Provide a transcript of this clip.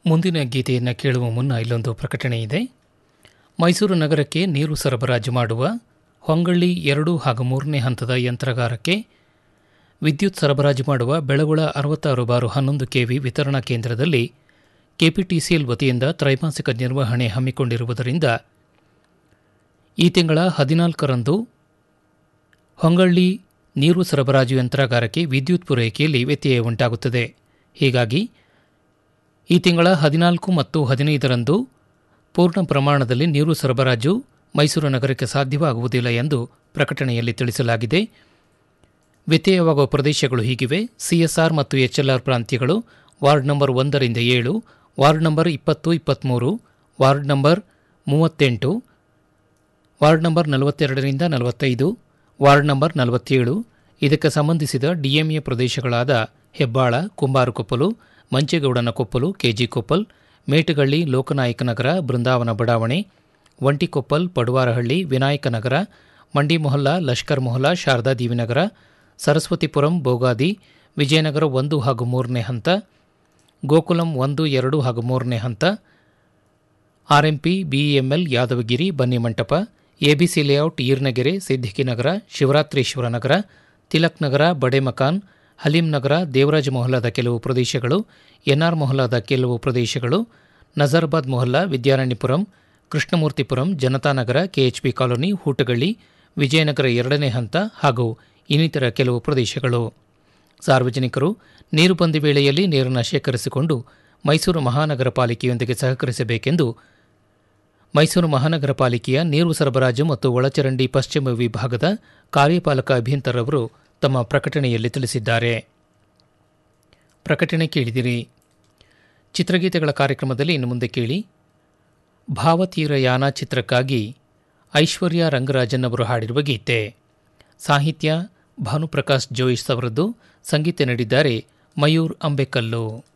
ಮುಂದಿನ ಗೀತೆಯನ್ನು ಕೇಳುವ ಮುನ್ನ ಇಲ್ಲೊಂದು ಪ್ರಕಟಣೆ ಇದೆ ಮೈಸೂರು ನಗರಕ್ಕೆ ನೀರು ಸರಬರಾಜು ಮಾಡುವ ಹೊಂಗಳ್ಳಿ ಎರಡು ಹಾಗೂ ಮೂರನೇ ಹಂತದ ಯಂತ್ರಗಾರಕ್ಕೆ ವಿದ್ಯುತ್ ಸರಬರಾಜು ಮಾಡುವ ಬೆಳಗುಳ ಅರವತ್ತಾರು ಬಾರು ಹನ್ನೊಂದು ಕೆವಿ ವಿತರಣಾ ಕೇಂದ್ರದಲ್ಲಿ ಕೆಪಿಟಿಸಿಎಲ್ ವತಿಯಿಂದ ತ್ರೈಮಾಸಿಕ ನಿರ್ವಹಣೆ ಹಮ್ಮಿಕೊಂಡಿರುವುದರಿಂದ ಈ ತಿಂಗಳ ಹದಿನಾಲ್ಕರಂದು ಹೊಂಗಳ್ಳಿ ನೀರು ಸರಬರಾಜು ಯಂತ್ರಾಗಾರಕ್ಕೆ ವಿದ್ಯುತ್ ಪೂರೈಕೆಯಲ್ಲಿ ವ್ಯತ್ಯಯ ಉಂಟಾಗುತ್ತದೆ ಹೀಗಾಗಿ ಈ ತಿಂಗಳ ಹದಿನಾಲ್ಕು ಮತ್ತು ಹದಿನೈದರಂದು ಪೂರ್ಣ ಪ್ರಮಾಣದಲ್ಲಿ ನೀರು ಸರಬರಾಜು ಮೈಸೂರು ನಗರಕ್ಕೆ ಸಾಧ್ಯವಾಗುವುದಿಲ್ಲ ಎಂದು ಪ್ರಕಟಣೆಯಲ್ಲಿ ತಿಳಿಸಲಾಗಿದೆ ವ್ಯತ್ಯಯವಾಗುವ ಪ್ರದೇಶಗಳು ಹೀಗಿವೆ ಸಿಎಸ್ಆರ್ ಮತ್ತು ಎಚ್ಎಲ್ಆರ್ ಪ್ರಾಂತ್ಯಗಳು ವಾರ್ಡ್ ನಂಬರ್ ಒಂದರಿಂದ ಏಳು ವಾರ್ಡ್ ನಂಬರ್ ಇಪ್ಪತ್ತು ಇಪ್ಪತ್ತ್ಮೂರು ವಾರ್ಡ್ ನಂಬರ್ ಮೂವತ್ತೆಂಟು ವಾರ್ಡ್ ನಂಬರ್ ನಲವತ್ತೆರಡರಿಂದ ನಲವತ್ತೈದು ವಾರ್ಡ್ ನಂಬರ್ ನಲವತ್ತೇಳು ಇದಕ್ಕೆ ಸಂಬಂಧಿಸಿದ ಡಿಎಂಎ ಪ್ರದೇಶಗಳಾದ ಹೆಬ್ಬಾಳ ಕುಂಬಾರಕೊಪ್ಪಲು ಮಂಚೇಗೌಡನ ಕೊಪ್ಪಲು ಕೆಜಿ ಕೊಪ್ಪಲ್ ಮೇಟಗಳ್ಳಿ ಲೋಕನಾಯಕನಗರ ಬೃಂದಾವನ ಬಡಾವಣೆ ಒಂಟಿಕೊಪ್ಪಲ್ ಪಡುವಾರಹಳ್ಳಿ ವಿನಾಯಕನಗರ ಮಂಡಿ ಮೊಹಲ್ಲಾ ಲಷ್ಕರ್ ಮೊಹಲ್ಲಾ ಶಾರದಾ ದೇವಿನಗರ ಸರಸ್ವತಿಪುರಂ ಬೋಗಾದಿ ವಿಜಯನಗರ ಒಂದು ಹಾಗೂ ಮೂರನೇ ಹಂತ ಗೋಕುಲಂ ಒಂದು ಎರಡು ಹಾಗೂ ಮೂರನೇ ಹಂತ RMP BEML Yadavagiri Bannimantapa ABC layout Eeranagere Siddiqinagara Shivaratreeshwara Nagar Tilak Nagar Bade Makan Haleem Nagar Devaraja ಮೊಹಲ್ಲಾದ ಕೆಲವು ಪ್ರದೇಶಗಳು ಎನ್ಆರ್ ಮೊಹಲ್ಲಾದ ಕೆಲವು ಪ್ರದೇಶಗಳು ನಜರ್ಬಾದ್ ಮೊಹಲ್ಲಾ ವಿದ್ಯಾರಣ್ಯಪುರಂ ಕೃಷ್ಣಮೂರ್ತಿಪುರಂ ಜನತಾನಗರ ಕೆಎಚ್ಪಿ ಕಾಲೋನಿ ಹೂಟಗಳ್ಳಿ ವಿಜಯನಗರ ಎರಡನೇ ಹಂತ ಹಾಗೂ ಇನ್ನಿತರ ಕೆಲವು ಪ್ರದೇಶಗಳು ಸಾರ್ವಜನಿಕರು ನೀರು ಬಂದ ವೇಳೆಯಲ್ಲಿ ನೀರನ್ನು ಶೇಖರಿಸಿಕೊಂಡು ಮೈಸೂರು ಮಹಾನಗರ ಪಾಲಿಕೆಯೊಂದಿಗೆ ಸಹಕರಿಸಬೇಕೆಂದು ಮೈಸೂರು ಮಹಾನಗರ ಪಾಲಿಕೆಯ ನೀರು ಸರಬರಾಜು ಮತ್ತು ಒಳಚರಂಡಿ ಪಶ್ಚಿಮ ವಿಭಾಗದ ಕಾರ್ಯಪಾಲಕ ಅಭಿಯಂತರವರು ತಮ್ಮ ಪ್ರಕಟಣೆಯಲ್ಲಿ ತಿಳಿಸಿದ್ದಾರೆ ಪ್ರಕಟಣೆ ಕೇಳಿದಿರಿ ಚಿತ್ರಗೀತೆಗಳ ಕಾರ್ಯಕ್ರಮದಲ್ಲಿ ಇನ್ನು ಮುಂದೆ ಕೇಳಿ ಭಾವತೀರಯಾನ ಚಿತ್ರಕ್ಕಾಗಿ ಐಶ್ವರ್ಯ ರಂಗರಾಜನ್ ಅವರು ಹಾಡಿರುವ ಗೀತೆ ಸಾಹಿತ್ಯ ಭಾನುಪ್ರಕಾಶ್ ಜೋಯಿಸ್ ಅವರದ್ದು ಸಂಗೀತ ನೀಡಿದ್ದಾರೆ ಮಯೂರ್ ಅಂಬೇಕಲ್ಲು